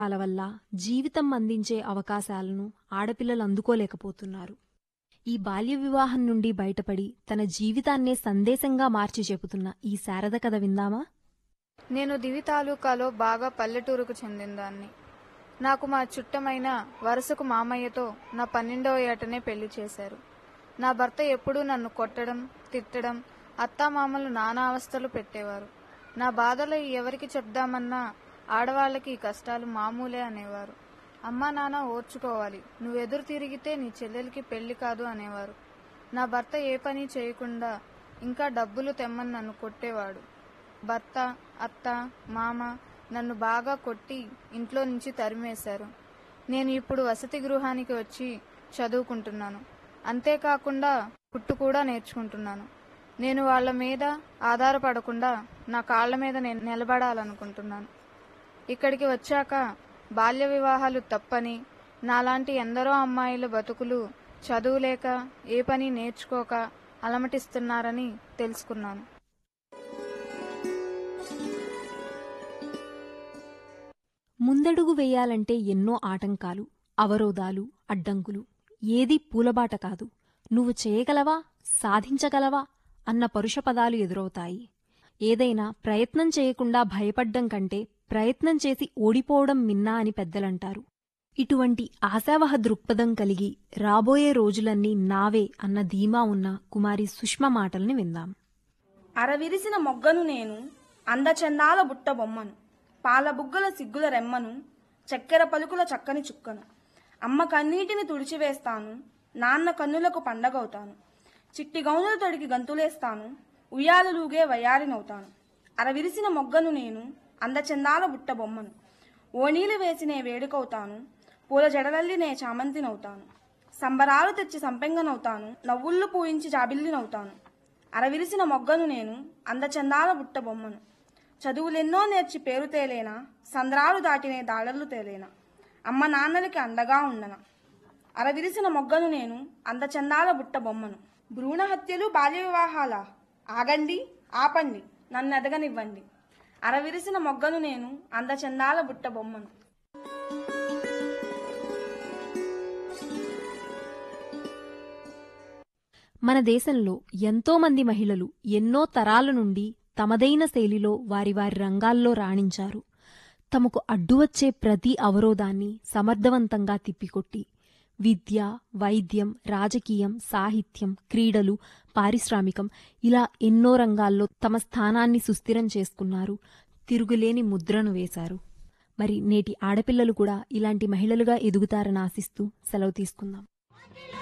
వాళ్ళ వల్ల జీవితం అందించే అవకాశాలను ఆడపిల్లలు అందుకోలేకపోతున్నారు ఈ బాల్య వివాహం నుండి బయటపడి తన జీవితాన్నే సందేశంగా మార్చి చెబుతున్న ఈ శారద కథ విందామా నేను దివి తాలూకాలో బాగా పల్లెటూరుకు చెందిందాన్ని నాకు మా చుట్టమైన వరుసకు మామయ్యతో నా పన్నెండవ ఏటనే పెళ్లి చేశారు నా భర్త ఎప్పుడూ నన్ను కొట్టడం తిట్టడం అత్తామామలు నానా అవస్థలు పెట్టేవారు నా బాధలు ఎవరికి చెప్దామన్నా ఆడవాళ్ళకి ఈ కష్టాలు మామూలే అనేవారు అమ్మా నాన్న ఓర్చుకోవాలి నువ్వు ఎదురు తిరిగితే నీ చెల్లెలికి పెళ్లి కాదు అనేవారు నా భర్త ఏ పని చేయకుండా ఇంకా డబ్బులు తెమ్మని నన్ను కొట్టేవాడు భర్త అత్త మామ నన్ను బాగా కొట్టి ఇంట్లో నుంచి తరిమేశారు నేను ఇప్పుడు వసతి గృహానికి వచ్చి చదువుకుంటున్నాను అంతేకాకుండా కుట్టు కూడా నేర్చుకుంటున్నాను నేను వాళ్ళ మీద ఆధారపడకుండా నా కాళ్ళ మీద నేను నిలబడాలనుకుంటున్నాను ఇక్కడికి వచ్చాక బాల్య వివాహాలు తప్పని నాలాంటి ఎందరో అమ్మాయిల బతుకులు చదువులేక ఏ పని నేర్చుకోక అలమటిస్తున్నారని తెలుసుకున్నాను ముందడుగు వేయాలంటే ఎన్నో ఆటంకాలు అవరోధాలు అడ్డంకులు ఏదీ పూలబాట కాదు నువ్వు చేయగలవా సాధించగలవా అన్న పరుష పదాలు ఎదురవుతాయి ఏదైనా ప్రయత్నం చేయకుండా భయపడ్డం కంటే ప్రయత్నం చేసి ఓడిపోవడం మిన్నా అని పెద్దలంటారు ఇటువంటి ఆశావహ దృక్పథం కలిగి రాబోయే రోజులన్నీ నావే అన్న ధీమా ఉన్న కుమారి సుష్మ మాటల్ని విందాం అరవిరిసిన మొగ్గను నేను అందచందాల బుట్ట బొమ్మను పాల బుగ్గల సిగ్గుల రెమ్మను చక్కెర పలుకుల చక్కని చుక్కను అమ్మ కన్నీటిని తుడిచివేస్తాను నాన్న కన్నులకు పండగవుతాను చిట్టి గౌనుల తొడికి గంతులేస్తాను ఉయ్యాలలుగే వయారినవుతాను అరవిరిసిన మొగ్గను నేను అందచందాల బుట్ట బొమ్మను ఓనీలు వేసి నే వేడుకవుతాను పూల జడలల్లి నే చామంతినవుతాను సంబరాలు తెచ్చి సంపెంగనవుతాను నవ్వుళ్ళు పూయించి జాబిల్లినవుతాను అరవిరిసిన మొగ్గను నేను అందచందాల బుట్ట బొమ్మను చదువులెన్నో నేర్చి పేరు తేలేనా సంద్రాలు దాటినే దాడళ్ళు తేలేనా అమ్మ నాన్నలకి అండగా ఉండన అరవిరిసిన మొగ్గను నేను అందచందాల బుట్ట బొమ్మను భ్రూణ హత్యలు బాల్య వివాహాల ఆగండి ఆపండి నన్ను ఎదగనివ్వండి అరవిరిసిన మొగ్గను నేను అందచందాల బుట్ట బొమ్మను మన దేశంలో ఎంతో మంది మహిళలు ఎన్నో తరాల నుండి తమదైన శైలిలో వారి వారి రంగాల్లో రాణించారు తమకు అడ్డువచ్చే ప్రతి అవరోధాన్ని సమర్థవంతంగా తిప్పికొట్టి విద్య వైద్యం రాజకీయం సాహిత్యం క్రీడలు పారిశ్రామికం ఇలా ఎన్నో రంగాల్లో తమ స్థానాన్ని సుస్థిరం చేసుకున్నారు తిరుగులేని ముద్రను వేశారు మరి నేటి ఆడపిల్లలు కూడా ఇలాంటి మహిళలుగా ఎదుగుతారని ఆశిస్తూ సెలవు తీసుకుందాం